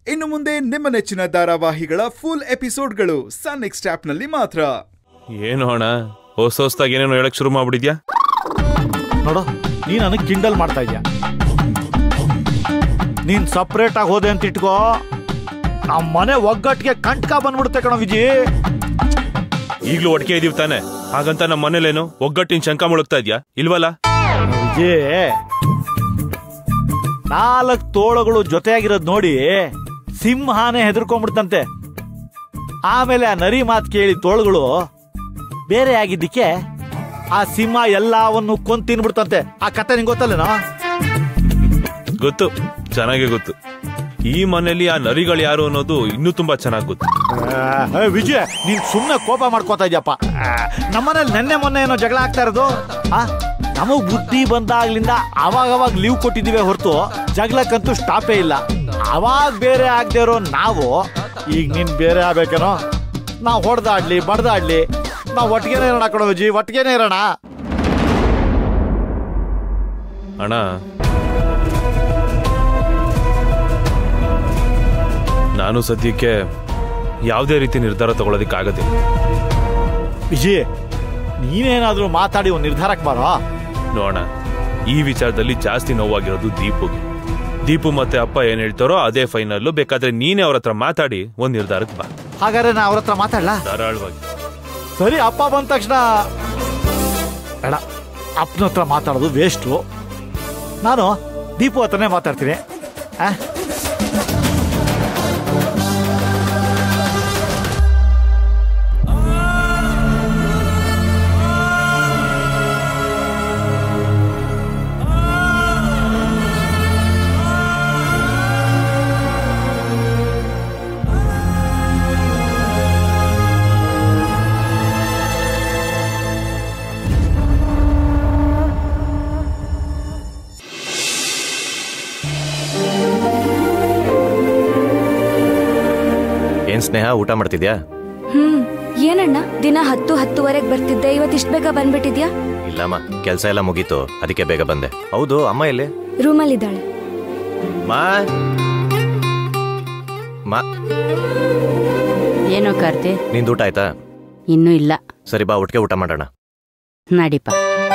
ಇನ್ನು ಮುಂದೆ ನಿಮ್ಮ ನೆಚ್ಚಿನ ಧಾರಾವಾಹಿಗಳ ಫುಲ್ ಎಪಿಸೋಡ್ಗಳು ಸನ್ ನೆಕ್ಸ್ಟ್ ಆಪ್ನಲ್ಲಿ ಮಾತ್ರ ಏನು ಅಣ್ಣ ಹೊಸ ಹೊಸ್ದಾಗಿ ಏನೇನೋ ಹೇಳಕ್ ಶುರು ಮಾಡ್ಬಿಟ್ಟಿದ್ಯಾ ನೋಡು ನೀ ನನಗೆ ಕಿಂಡಲ್ ಮಾಡ್ತಾ ಇದ್ಯಾ ನೀನ್ ಸಪ್ರೇಟ್ ಆಗಿ ಹೋದೆ ಅಂತ ಇಟ್ಕೋ ನಮ್ಮ ಮನೆ ಒಗ್ಗಟ್ಟಿಗೆ ಕಂಟ್ಕ ಬಂದ್ಬಿಡುತ್ತೆ ಕಣ ವಿಜಿ ಈಗ್ಲೂ ಒಟ್ಟಿಗೆ ಇದೀವಿ ತಾನೆ ಹಾಗಂತ ನಮ್ಮ ಮನೇಲೇನು ಒಗ್ಗಟ್ಟಿನ ಶಂಕ ಮುಳುಗ್ತಾ ಇದ್ಯಾ ಇಲ್ವಲ್ಲ ವಿಜಿ ನಾಲ್ಕು ತೋಳುಗಳು ಜೊತೆಯಾಗಿರೋದ್ ನೋಡಿ ಸಿಂಹಾನೇ ಹೆದರ್ಕೊಂಡ್ಬಿಡ್ತಂತೆ ಆಮೇಲೆ ಆ ನರಿ ಮಾತು ಕೇಳಿ ತೋಳುಗಳು ಬೇರೆ ಆಗಿದ್ದಕ್ಕೆ ಆ ಸಿಂಹ ಎಲ್ಲವನ್ನು ಕೊಂದ್ ತಿನ್ಬಿಡ್ತಂತೆ ಆ ಕತೆ ನಿಂಗೆ ಗೊತ್ತಲ್ಲೇನೋ ಗೊತ್ತು ಚೆನ್ನಾಗೇ ಗೊತ್ತು ಈ ಮನೇಲಿ ಆ ನರಿಗಳು ಯಾರು ಅನ್ನೋದು ಇನ್ನೂ ತುಂಬಾ ಚೆನ್ನಾಗಿ ಗೊತ್ತು ಆ, ಏ, ವಿಜಯ್ ನೀನ್ ಸುಮ್ನೆ ಕೋಪ ಮಾಡ್ಕೋತಾ ಇದ್ಯಪ್ಪ ಆ, ನಮ್ಮನೇಲಿ ನೆನ್ನೆ ಮೊನ್ನೆ ಏನೋ ಜಗಳ ಆಗ್ತಾ ಇರೋದು ಆ ನಮಗ್ ಬುದ್ಧಿ ಬಂದಾಗ್ಲಿಂದ ಅವಾಗ ಅವಾಗ ಲೀವ್ ಕೊಟ್ಟಿದೀವಿ ಹೊರತು ಜಗಳಕ್ಕಂತೂ ಸ್ಟಾಪೇ ಇಲ್ಲ ಅವಾಗ ಬೇರೆ ಆಗದೆ ಇರೋ ನಾವು ಈಗ ನೀನ್ ಬೇರೆ ಆಗ್ಬೇಕೇನೋ ನಾವು ಹೊಡೆದಾಡ್ಲಿ ಬಡ್ದಾಡ್ಲಿ ನಾವು ಒಟ್ಟಿಗೆನೇ ಇರೋಣ ಕಣೋ ವಿಜಿ ಒಟ್ಟಿಗೆನೇ ಇರೋಣ ಅಣ್ಣ ನಾನು ಸದ್ಯಕ್ಕೆ ಯಾವುದೇ ರೀತಿ ನಿರ್ಧಾರ ತಗೊಳ್ಳೋದಕ್ಕಾಗದಿಲ್ಲ ವಿಜಿ ನೀನೇನಾದ್ರೂ ಮಾತಾಡಿ ಒಂದು ನಿರ್ಧಾರಕ್ಕೆ ಬಾರೋ ನೋಡೋಣ ಈ ವಿಚಾರದಲ್ಲಿ ಜಾಸ್ತಿ ನೋವಾಗಿರೋದು ದೀಪುಗೆ ದೀಪು ಮತ್ತೆ ಅಪ್ಪ ಏನ್ ಹೇಳ್ತಾರೋ ಅದೇ ಫೈನಲ್ಲು ಬೇಕಾದ್ರೆ ನೀನೇ ಅವ್ರ ಹತ್ರ ಮಾತಾಡಿ ಒಂದ್ ನಿರ್ಧಾರಕ್ಕೆ ಬಾ ಹಾಗಾದ್ರೆ ನಾ ಅವ್ರ ಹತ್ರ ಮಾತಾಡ್ಲಾ ಧಾರಾಳವಾಗಿ ಸರಿ ಅಪ್ಪ ಬಂದ ತಕ್ಷಣ ಬೇಡ ಅಪ್ಪನ ಹತ್ರ ಮಾತಾಡೋದು ವೇಸ್ಟು ನಾನು ದೀಪು ಹತ್ರನೇ ಮಾತಾಡ್ತೀನಿ ಆ? ಏನ್ ಸ್ನೇಹ ಊಟ ಮಾಡ್ತಿದ್ಯಾ ಹ್ಮ್ ಏನಣ್ಣ ದಿನ ಹತ್ತು ಹತ್ತುವರೆಗೆ ಬರ್ತಿದ್ದೆ ಇವತ್ತಿಷ್ಟು ಬೇಗ ಬಂದ್ಬಿಟ್ಟಿದ್ಯಾ ಇಲ್ಲಮ್ಮ ಕೆಲಸ ಎಲ್ಲ ಮುಗೀತು ಅದಕ್ಕೆ ಬೇಗ ಬಂದೆ ಹೌದು ಅಮ್ಮ ಎಲ್ಲಿ ರೂಮಲ್ಲಿದ್ದಾಳೆ ಮಾ ಮಾ ಏನೋ ಕಾರ್ತಿ ನಿಂದು ಊಟ ಆಯ್ತಾ ಇನ್ನೂ ಇಲ್ಲ ಸರಿ ಬಾ ಒಟ್ಟಿಗೆ ಊಟ ಮಾಡೋಣ ನಡಿಪ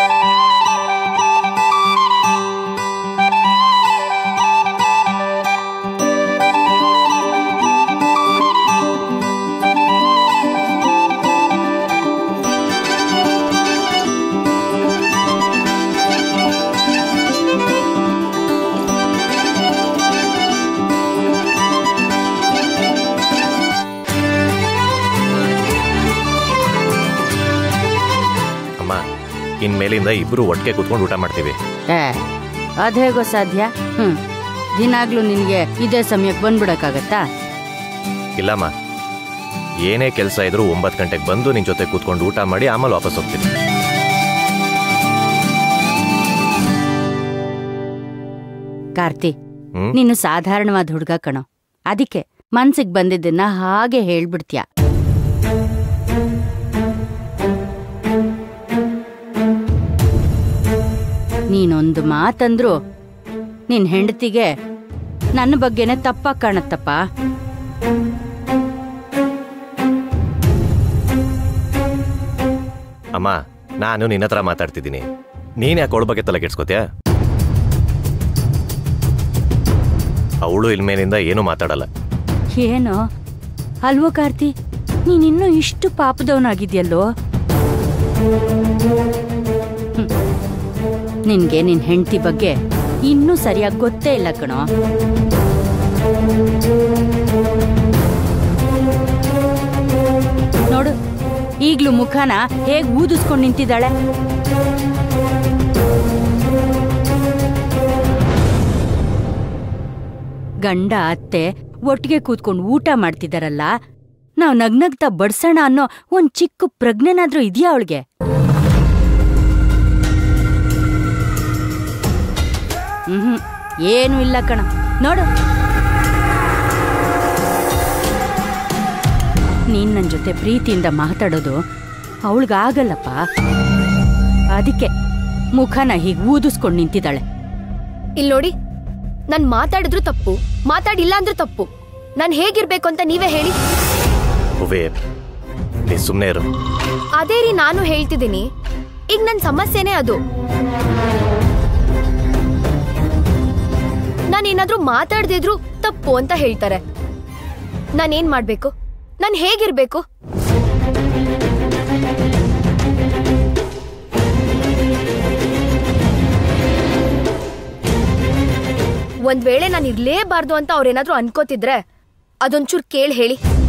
ಅಮ್ಮ ಇನ್ಮೇಲಿಂದ ಇಬ್ರು ಒಟ್ಟಿಗೆ ಕೂತ್ಕೊಂಡು ಊಟ ಮಾಡ್ತೀವಿ ಏ ಅದ್ ಹೇಗೋ ಸಾಧ್ಯ ಹ್ಮ್ ದಿನಾಗ್ಲೂ ನಿನ್ಗೆ ಇದೇ ಸಮಯಕ್ಕೆ ಬಂದ್ಬಿಡಕ್ಕಾಗತ್ತಾ ಇಲ್ಲಮ್ಮ ಏನೇ ಕೆಲಸ ಇದ್ರೂ ಒಂಬತ್ತು ಗಂಟೆಗೆ ಬಂದು ನಿನ್ ಜೊತೆ ಕೂತ್ಕೊಂಡು ಊಟ ಮಾಡಿ ಆಮೇಲೆ ವಾಪಸ್ ಹೋಗ್ತೀನಿ ಕಾರ್ತಿ ಹ್ಮ್ ನೀನು ಸಾಧಾರಣವಾದ ಹುಡ್ಗ ಕಣೋ ಅದಕ್ಕೆ ಮನ್ಸಿಗೆ ಬಂದಿದ್ದನ್ನ ಹಾಗೆ ಹೇಳ್ಬಿಡ್ತ್ಯಾ ನೀನೊಂದು ಮಾತಂದ್ರು ನಿನ್ ಹೆಂಡತಿಗೆ ನನ್ನ ಬಗ್ಗೆನೆ ತಪ್ಪಾಗಿ ಕಾಣತ್ತಪ್ಪ ಅಮ್ಮ ನಾನು ನಿನ್ನ ಹತ್ರ ಮಾತಾಡ್ತಿದ್ದೀನಿ ನೀನ್ ಯಾಕೆ ಅವಳ ಬಗ್ಗೆ ತಲೆ ಕೆಡ್ಸ್ಕೊತ್ಯಾ ಅವಳು ಇಲ್ಮೇಲಿಂದ ಏನೂ ಮಾತಾಡಲ್ಲ ಏನೋ ಅಲ್ವೋ ಕಾರ್ತಿ ನೀನಿನ್ನೂ ಇಷ್ಟು ಪಾಪದವನಾಗಿದ್ಯಲ್ಲೋ ಹ್ಮ್. ನಿನ್ಗೆ ನಿನ್ ಹೆಂಡತಿ ಬಗ್ಗೆ ಇನ್ನೂ ಸರಿಯಾಗಿ ಗೊತ್ತೇ ಇಲ್ಲ ಕಣೋ ನೋಡು ಈಗ್ಲೂ ಮುಖನ ಹೇಗ್ ಊದಿಸ್ಕೊಂಡು ನಿಂತಿದ್ದಾಳೆ ಗಂಡ ಅತ್ತೆ ಒಟ್ಟಿಗೆ ಕೂತ್ಕೊಂಡು ಊಟ ಮಾಡ್ತಿದಾರಲ್ಲ ನಾವ್ ನಗ್ನಗ್ತಾ ಬಡ್ಸೋಣ ಅನ್ನೋ ಒಂದ್ ಚಿಕ್ಕ ಪ್ರಜ್ಞೆನಾದ್ರೂ ಇದೆಯಾ ಅವಳಿಗೆ ಹ್ಮ್ ಏನು ಇಲ್ಲ ಕಣ ನೋಡು ನೀನ್ ನನ್ ಜೊತೆ ಪ್ರೀತಿಯಿಂದ ಮಾತಾಡೋದು ಅವಳಿಗಾಗಲ್ಲಪ್ಪ ಅದಕ್ಕೆ ಮುಖನ ಹೀಗೆ ಊದಿಸ್ಕೊಂಡು ನಿಂತಿದ್ದಾಳೆ ಇಲ್ಲಿ ನೋಡಿ ನಾನ್ ಮಾತಾಡಿದ್ರು ತಪ್ಪು ಮಾತಾಡಿಲ್ಲ ಅಂದ್ರೂ ತಪ್ಪು ನಾನು ಹೇಗಿರ್ಬೇಕು ಅಂತ ನೀವೇ ಹೇಳಿ ಹೂವೇ ನೀ ಸುಮ್ಮನೆ ಇರು ಅದೇ ರೀ ನಾನು ಹೇಳ್ತಿದ್ದೀನಿ ಈಗ ನನ್ನ ಸಮಸ್ಯೆನೇ ಅದು ನಾನೇನಾದ್ರೂ ಮಾತಾಡ್ದಿದ್ರು ತಪ್ಪು ಅಂತ ಹೇಳ್ತಾರೆ ನಾನೇನ್ ಮಾಡ್ಬೇಕು ನಾನು ಹೇಗಿರ್ಬೇಕು ಒಂದ್ ವೇಳೆ ನಾನು ಇರ್ಲೇಬಾರ್ದು ಅಂತ ಅವ್ರೇನಾದ್ರೂ ಅನ್ಕೋತಿದ್ರೆ ಅದೊಂಚೂರ್ ಕೇಳಿ ಹೇಳಿ